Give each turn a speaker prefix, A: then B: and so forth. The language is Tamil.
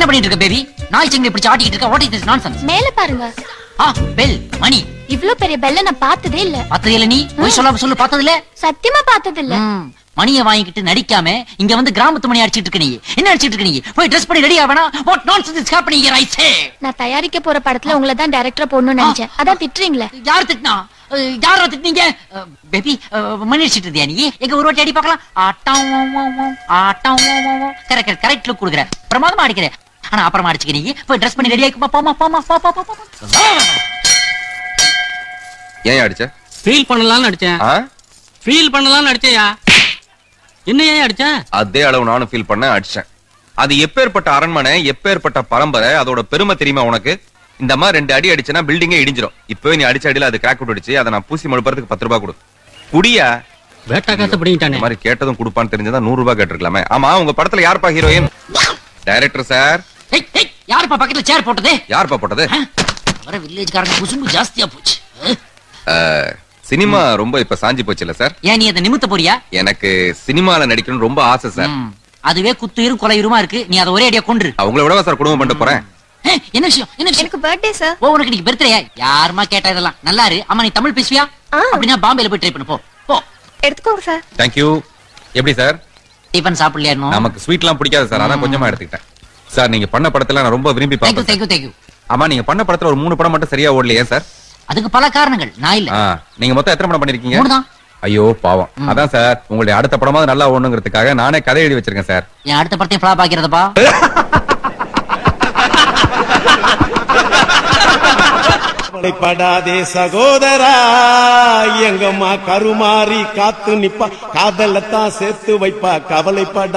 A: என்ன பண்ணிட்டு இருக்க பேபி நாய் சிங்க இப்படி ஆட்டிக்கிட்டு இருக்க வாட் இஸ் திஸ் நான்சென்ஸ்
B: மேல பாருங்க
A: ஆ பெல் மணி
B: இவ்ளோ பெரிய பெல்ல நான் பார்த்ததே இல்ல
A: பார்த்தது இல்ல நீ போய் சொல்லாம சொல்லு பார்த்தது இல்ல
B: சத்தியமா பார்த்தது இல்ல
A: ம், மணியை வாங்கிக்கிட்டு நடிக்காம இங்க வந்து கிராமத்து மணி அடிச்சிட்டு இருக்க நீ என்ன அடிச்சிட்டு இருக்க நீ போய் ட்ரெஸ் பண்ணி ரெடி ஆவனா what nonsense is happening here I say
B: நான் தயாரிக்க போற படத்துல உங்களை தான் டைரக்டரா போடணும்னு நினைச்சேன் அதான் திட்டுறீங்களே
A: யார் திட்டினா அஹ், யாரா திட்டினீங்க பேபி மணி அடிச்சிட்டு இருந்தியா நீ எங்க ஒரு வாட்டி அடி பார்க்கலாம் ஆட்டம் ஆட்டம் கரெக்ட் கரெக்ட் லுக் கொடுக்குற பிரமாதமா அடிக்கிற ஆனா அப்புறமா அடிச்சுக்க நீ போய் ட்ரெஸ் பண்ணி ரெடி ஆயிக்குமா போமா போமா போ போ போ, போ
C: ஏன் அடிச்ச
D: ஃபீல் பண்ணலாம்னு அடிச்சேன்
C: ஆ?
D: ஃபீல் பண்ணலாம்னு அடிச்சேயா என்ன ஏன் அடிச்ச
C: அதே அளவு நானும் ஃபீல் பண்ண அடிச்சேன் அது எப்பேற்பட்ட அரண்மனை எப்பேற்பட்ட பரம்பரை அதோட பெருமை தெரியுமா உனக்கு இந்த மாதிரி ரெண்டு அடி அடிச்சனா பில்டிங்கே இடிஞ்சிரும் இப்பவே நீ அடிச்ச அடியில அது கிராக் விட்டுடுச்சு அதை நான் பூசி மழுப்புறதுக்கு பத்து ரூபாய் கொடு குடியா
D: வேட்டா காசு
C: இந்த
D: பிடிங்கிட்டானே
C: மாதிரி கேட்டதும் கொடுப்பான்னு தெரிஞ்சதா நூறு ரூபாய் கேட்டிருக்கலாமே ஆமா உங்க படத்துல யாருப்பா ஹீரோயின் டைரக்டர் சார்
A: ஏய், ஏய், யாருப்பா பக்கத்துல சேர் போட்டது
C: யாருப்பா போட்டது
A: வர வில்லேஜ்காரங்க குசும்பு ஜாஸ்தியா போச்சு அஹ்,
C: அஹ், சினிமா ரொம்ப இப்ப சாஞ்சி போச்சுல சார்
A: ஏன் நீ அதை நிமித்த போறியா
C: எனக்கு சினிமால நடிக்கணும்னு ரொம்ப ஆசை சார்
A: ம், அதுவே குத்துயிரும் கொலையுருமா இருக்கு நீ அதை ஒரே அடியா கொன்று
C: அவங்கள விடவா சார் குடும்பம் பண்ணிட்டு போறேன்
A: ஏய், என்ன விஷயம் என்ன விஷயம்
B: எனக்கு பர்த்டே சார்
A: ஓ உனக்கு இன்னைக்கு பர்த்டே யாருமா கேட்டா இதெல்லாம் நல்லா இரு அம்மா நீ தமிழ் பேசுவியா
B: ஆ.
A: அப்படின்னா பாம்பேல போய் ட்ரை பண்ணு போ போ
B: எடுத்துக்கோங்க சார்
C: தேங்க்யூ எப்படி சார்
A: டிஃபன் சாப்பிடலையா இன்னும்
C: நமக்கு ஸ்வீட்லாம் பிடிக்காது சார் அதான் கொஞ்சமா எடுத்துக்கிட்டேன் சார் நீங்க பண்ண படத்துல நான் ரொம்ப விரும்பி
A: தேங்க்யூ
C: பார்ப்பேன்
A: தேங்க்யூ தேங்க்யூ
C: ஆமா நீங்க பண்ண படத்துல ஒரு மூணு படம் மட்டும் சரியா ஓடலையே சார்
A: அதுக்கு பல காரணங்கள் நான் இல்ல
C: ஆ, நீங்க மொத்தம் எத்தனை படம் பண்ணிருக்கீங்க
A: மூணுதான்
C: ஐயோ பாவம் அதான் சார் உங்களுடைய அடுத்த படமாவது நல்லா ஓடணுங்கிறதுக்காக நானே கதை எழுதி வச்சிருக்கேன் சார்
A: என் அடுத்த படத்தையும் ஃபிளாப் ஆக்கிறதப்பா
E: கவலைப்படாதே சகோதரா எங்கம்மா கருமாறி காத்து நிப்பா காதலத்தான் சேர்த்து வைப்பா கவலைப்பட